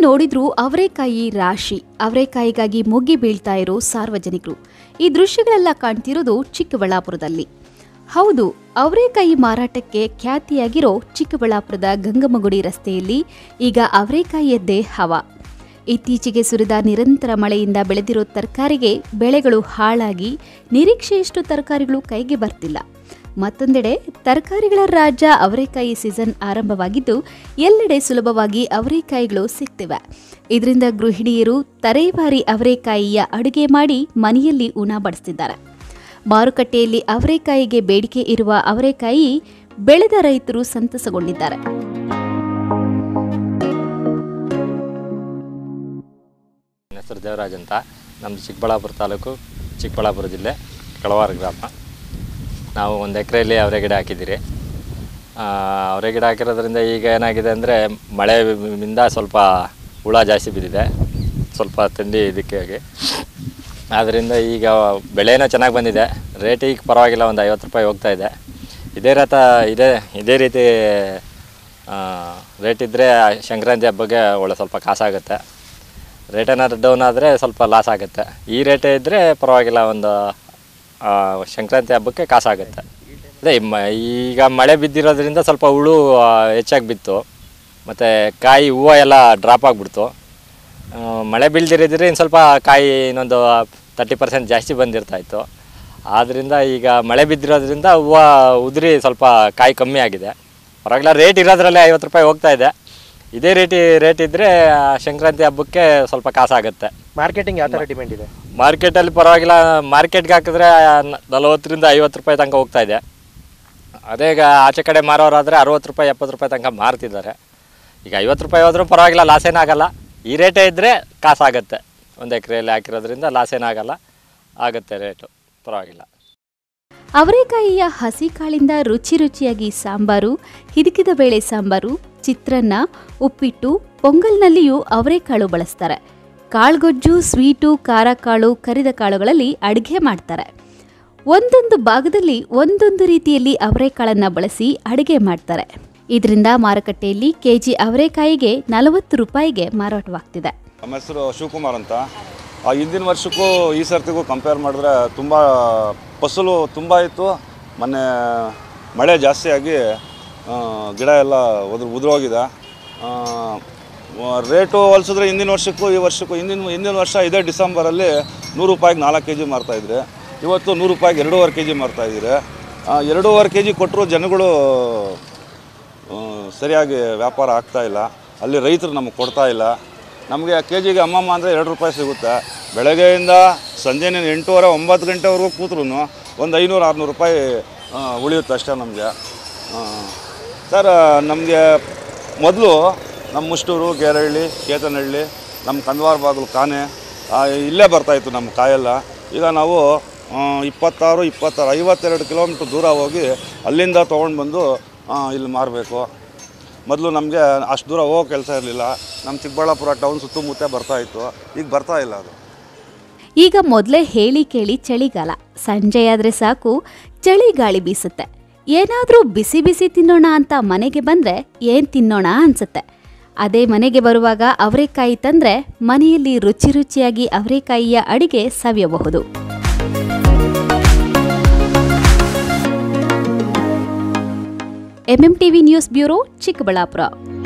ನೋಡಿದ್ರೂ ಅವರೇಕಾಯಿ ರಾಶಿ ಅವರೇಕಾಯಿಗಾಗಿ ಮುಗ್ಗಿ ಬೀಳ್ತಾ ಇರೋ ಸಾರ್ವಜನಿಕರು ಈ ದೃಶ್ಯಗಳೆಲ್ಲ ಕಾಣ್ತಿರೋದು ಚಿಕ್ಕಬಳ್ಳಾಪುರದಲ್ಲಿ ಹೌದು ಅವರೇಕಾಯಿ ಮಾರಾಟಕ್ಕೆ ಖ್ಯಾತಿಯಾಗಿರೋ ಚಿಕ್ಕಬಳ್ಳಾಪುರದ ಗಂಗಮ್ಮಗುಡಿ ರಸ್ತೆಯಲ್ಲಿ ಈಗ ಅವರೇಕಾಯಿಯದ್ದೇ ಹವಾ ಇತ್ತೀಚೆಗೆ ಸುರಿದ ನಿರಂತರ ಮಳೆಯಿಂದ ಬೆಳೆದಿರೋ ತರಕಾರಿಗೆ ಬೆಳೆಗಳು ಹಾಳಾಗಿ ನಿರೀಕ್ಷೆಯಷ್ಟು ತರಕಾರಿಗಳು ಕೈಗೆ ಬರ್ತಿಲ್ಲ ಮತ್ತೊಂದೆಡೆ ತರಕಾರಿಗಳ ರಾಜ್ಯ ಅವರೇಕಾಯಿ ಸೀಸನ್ ಆರಂಭವಾಗಿದ್ದು ಎಲ್ಲೆಡೆ ಸುಲಭವಾಗಿ ಅವರೇಕಾಯಿಗಳು ಸಿಗ್ತಿವೆ ಇದರಿಂದ ಗೃಹಿಣಿಯರು ತರೇವಾರಿ ಅವರೇಕಾಯಿಯ ಅಡುಗೆ ಮಾಡಿ ಮನೆಯಲ್ಲಿ ಉಣಬಡಿಸ್ತಿದ್ದಾರೆ ಮಾರುಕಟ್ಟೆಯಲ್ಲಿ ಅವರೇಕಾಯಿಗೆ ಬೇಡಿಕೆ ಇರುವ ಅವರೇಕಾಯಿ ಬೆಳೆದ ರೈತರು ಸಂತಸಗೊಂಡಿದ್ದಾರೆ ನನ್ನ ಹೆಸರು ದೇವರಾಜ್ ಅಂತ ನಮ್ಮದು ಚಿಕ್ಕಬಳ್ಳಾಪುರ ತಾಲೂಕು ಚಿಕ್ಕಬಳ್ಳಾಪುರ ಜಿಲ್ಲೆ ಕಳವಾರ ಗ್ರಾಮ ನಾವು ಒಂದು ಎಕರೆಯಲ್ಲಿ ಅವರೆ ಗಿಡ ಹಾಕಿದ್ದೀರಿ ಆ, ಅವರೆ ಗಿಡ ಹಾಕಿರೋದ್ರಿಂದ ಈಗ ಏನಾಗಿದೆ ಅಂದರೆ ಮಳೆಯಿಂದ ಸ್ವಲ್ಪ ಹುಳ ಜಾಸ್ತಿ ಬಿದ್ದಿದೆ ಸ್ವಲ್ಪ ತಿಂಡಿ ಇದಕ್ಕೆ ಆಗಿ ಆದ್ದರಿಂದ ಈಗ ಬೆಳೆನೂ ಚೆನ್ನಾಗಿ ಬಂದಿದೆ ರೇಟ್ ಈಗ ಪರವಾಗಿಲ್ಲ ಒಂದು ಐವತ್ತು ರೂಪಾಯಿ ಹೋಗ್ತಾ ಇದೆ ಇದೇ ರಥ ಇದೇ ಇದೇ ರೀತಿ ರೇಟ್ ಇದ್ದರೆ ಸಂಕ್ರಾಂತಿ ಹಬ್ಬಕ್ಕೆ ಒಳ್ಳೆ ಸ್ವಲ್ಪ ಕಾಸಾಗುತ್ತೆ ರೇಟ್ ಏನಾದ್ರು ಡೌನ್ ಆದರೆ ಸ್ವಲ್ಪ ಲಾಸ್ ಆಗುತ್ತೆ ಈ ರೇಟೇ ಇದ್ದರೆ ಪರವಾಗಿಲ್ಲ ಒಂದು ಆ, ಸಂಕ್ರಾಂತಿ ಹಬ್ಬಕ್ಕೆ ಕಾಸಾಗುತ್ತೆ ಅದೇ ಮ ಈಗ ಮಳೆ ಬಿದ್ದಿರೋದ್ರಿಂದ ಸ್ವಲ್ಪ ಹುಳು ಆ, ಹೆಚ್ಚಾಗಿ ಬಿತ್ತು ಮತ್ತು ಕಾಯಿ ಹೂವು ಎಲ್ಲ ಡ್ರಾಪ್ ಆಗಿಬಿಡ್ತು ಆ, ಮಳೆ ಬೀಳ್ದಿರಿದ್ರೆ ಇನ್ನು ಸ್ವಲ್ಪ ಕಾಯಿ ಇನ್ನೊಂದು ತರ್ಟಿ ಪರ್ಸೆಂಟ್ ಜಾಸ್ತಿ ಬಂದಿರ್ತಾಯಿತ್ತು ಆದ್ದರಿಂದ ಈಗ ಮಳೆ ಬಿದ್ದಿರೋದ್ರಿಂದ ಹೂವು ಉದುರಿ ಸ್ವಲ್ಪ ಕಾಯಿ ಕಮ್ಮಿ ಆಗಿದೆ ಪರವಾಗಿಲ್ಲ ರೇಟ್ ಇರೋದ್ರಲ್ಲೇ ಐವತ್ತು ರೂಪಾಯಿ ಹೋಗ್ತಾ ಇದೆ ಇದೇ ರೇಟಿ ರೇಟ್ ಇದ್ದರೆ ಸಂಕ್ರಾಂತಿ ಹಬ್ಬಕ್ಕೆ ಸ್ವಲ್ಪ ಕಾಸಾಗುತ್ತೆ ಮಾರ್ಕೆಟಿಂಗ್ ಯಾವ ಥರ ಡಿಮ್ಯಾಂಡ್ ಇದೆ ಮಾರ್ಕೆಟಲ್ಲಿ ಪರವಾಗಿಲ್ಲ ಮಾರ್ಕೆಟ್ಗೆ ಹಾಕಿದ್ರೆ ನ- ನಲವತ್ತರಿಂದ ಐವತ್ತು ರೂಪಾಯಿ ತನಕ ಹೋಗ್ತಾ ಇದೆ ಅದೇ ಈಗ ಆಚೆ ಕಡೆ ಮಾರೋರಾದರೆ ಅರವತ್ತು ರೂಪಾಯಿ ಎಪ್ಪತ್ತು ರೂಪಾಯಿ ತನಕ ಮಾರ್ತಿದ್ದಾರೆ ಈಗ ಐವತ್ತು ರೂಪಾಯಿ ಹೋದ್ರೂ ಪರವಾಗಿಲ್ಲ ಲಾಸ್ ಏನಾಗಲ್ಲ ಈ ರೇಟೇ ಇದ್ದರೆ ಕಾಸಾಗುತ್ತೆ ಒಂದು ಎಕರೆಯಲ್ಲಿ ಹಾಕಿರೋದ್ರಿಂದ ಲಾಸ್ ಏನಾಗಲ್ಲ ಆಗುತ್ತೆ ರೇಟು ಪರವಾಗಿಲ್ಲ ಅವರೇಕಾಯಿಯ ಹಸಿ ಕಾಳಿಂದ ರುಚಿ ರುಚಿಯಾಗಿ ಸಾಂಬಾರು ಹಿದಿಕಿದ ಬೇಳೆ ಸಾಂಬಾರು ಚಿತ್ರಾನ್ನ ಉಪ್ಪಿಟ್ಟು ಪೊಂಗಲ್ನಲ್ಲಿಯೂ ಅವರೇಕಾಳು ಬಳಸ್ತಾರೆ ಕಾಳುಗೊಜ್ಜು ಸ್ವೀಟು ಖಾರ ಕಾಳು ಕರಿದ ಕಾಳುಗಳಲ್ಲಿ ಅಡುಗೆ ಮಾಡ್ತಾರೆ ಒಂದೊಂದು ಭಾಗದಲ್ಲಿ ಒಂದೊಂದು ರೀತಿಯಲ್ಲಿ ಅವರೇಕಾಳನ್ನು ಬಳಸಿ ಅಡುಗೆ ಮಾಡ್ತಾರೆ ಇದರಿಂದ ಮಾರುಕಟ್ಟೆಯಲ್ಲಿ ಕೆಜಿ ಅವರೇಕಾಯಿಗೆ ನಲವತ್ತು ರೂಪಾಯಿಗೆ ಮಾರಾಟವಾಗ್ತಿದೆ ನಮ್ಮ ಹೆಸರು ಶಿವಕುಮಾರ್ ಅಂತ ಆ ಹಿಂದಿನ ವರ್ಷಕ್ಕೂ ಈ ಸರ್ತಿಗೂ ಕಂಪೇರ್ ಮಾಡಿದ್ರೆ ತುಂಬ ಫಸಲು ತುಂಬ ಇತ್ತು ಮೊನ್ನೆ ಮಳೆ ಜಾಸ್ತಿಯಾಗಿ ಆ, ಗಿಡ ಎಲ್ಲ ಉದ್ರ ಉದುರೋಗಿದೆ ಆ, ವ- ರೇಟು ಹೋಲಿಸಿದ್ರೆ ಹಿಂದಿನ ವರ್ಷಕ್ಕೂ ಈ ವರ್ಷಕ್ಕೂ ಹಿಂದಿನ ಹಿಂದಿನ ವರ್ಷ ಇದೇ ಡಿಸೆಂಬರಲ್ಲಿ ನೂರು ರೂಪಾಯಿಗೆ ನಾಲ್ಕು ಕೆ ಜಿ ಮಾರ್ತಾಯಿದ್ರೆ ಇವತ್ತು ನೂರು ರೂಪಾಯಿಗೆ ಎರಡೂವರೆ ಕೆ ಜಿ ಮಾರ್ತಾಯಿದ್ದೀರಿ ಎರಡೂವರೆ ಕೆ ಜಿ ಕೊಟ್ಟರು ಜನಗಳು ಆ, ಸರಿಯಾಗಿ ವ್ಯಾಪಾರ ಆಗ್ತಾ ಇಲ್ಲ ಅಲ್ಲಿ ರೈತರು ನಮಗೆ ಕೊಡ್ತಾ ಇಲ್ಲ ನಮಗೆ ಕೆ ಜಿಗೆ ಅಮ್ಮಮ್ಮ ಅಂದರೆ ಎರಡು ರೂಪಾಯಿ ಸಿಗುತ್ತೆ ಬೆಳಗ್ಗೆಯಿಂದ ಸಂಜೆ ಎಂಟೂವರೆ ಒಂಬತ್ತು ಗಂಟೆವರೆಗೂ ಕೂತ್ರು ಒಂದು ಐನೂರು ಆರುನೂರು ರೂಪಾಯಿ ಆ, ಉಳಿಯುತ್ತೆ ಅಷ್ಟೇ ನಮಗೆ ಸರ್ ನಮಗೆ ಮೊದಲು ನಮ್ಮ ಮುಷ್ಟೂರು ಗೇರಹಳ್ಳಿ ಕೇತನಹಳ್ಳಿ ನಮ್ಮ ಕಂದವಾರ ಬಾಗಿಲು ಕಾನೆ ಆ, ಇಲ್ಲೇ ಬರ್ತಾಯಿತ್ತು ನಮ್ಮ ಕಾಯೆಲ್ಲ ಈಗ ನಾವು ಆ, ಇಪ್ಪತ್ತಾರು ಇಪ್ಪತ್ತಾರು ಐವತ್ತೆರಡು ಕಿಲೋಮೀಟ್ರ್ ದೂರ ಹೋಗಿ ಅಲ್ಲಿಂದ ತೊಗೊಂಡು ಬಂದು ಆ, ಇಲ್ಲಿ ಮಾರಬೇಕು ಮೊದಲು ನಮಗೆ ಅಷ್ಟು ದೂರ ಹೋಗೋ ಕೆಲಸ ಇರಲಿಲ್ಲ ನಮ್ಮ ಚಿಕ್ಕಬಳ್ಳಾಪುರ ಟೌನ್ ಸುತ್ತಮುತ್ತ ಬರ್ತಾಯಿತ್ತು ಈಗ ಬರ್ತಾ ಇಲ್ಲ ಅದು ಈಗ ಮೊದಲೇ ಹೇಳಿ ಕೇಳಿ ಚಳಿಗಾಲ ಸಂಜೆಯಾದ್ರೆ ಸಾಕು ಚಳಿ ಗಾಳಿ ಬೀಸುತ್ತೆ ಏನಾದರೂ ಬಿಸಿ ಬಿಸಿ ತಿನ್ನೋಣ ಅಂತ ಮನೆಗೆ ಬಂದ್ರೆ ಏನ್ ತಿನ್ನೋಣ ಅನ್ಸುತ್ತೆ ಅದೇ ಮನೆಗೆ ಬರುವಾಗ ಅವರೆಕಾಯಿ ತಂದ್ರೆ ಮನೆಯಲ್ಲಿ ರುಚಿ ರುಚಿಯಾಗಿ ಅವರೆಕಾಯಿಯ ಅಡಿಗೆ ಸವಿಯಬಹುದು MM TV news bureau Chikkaballapur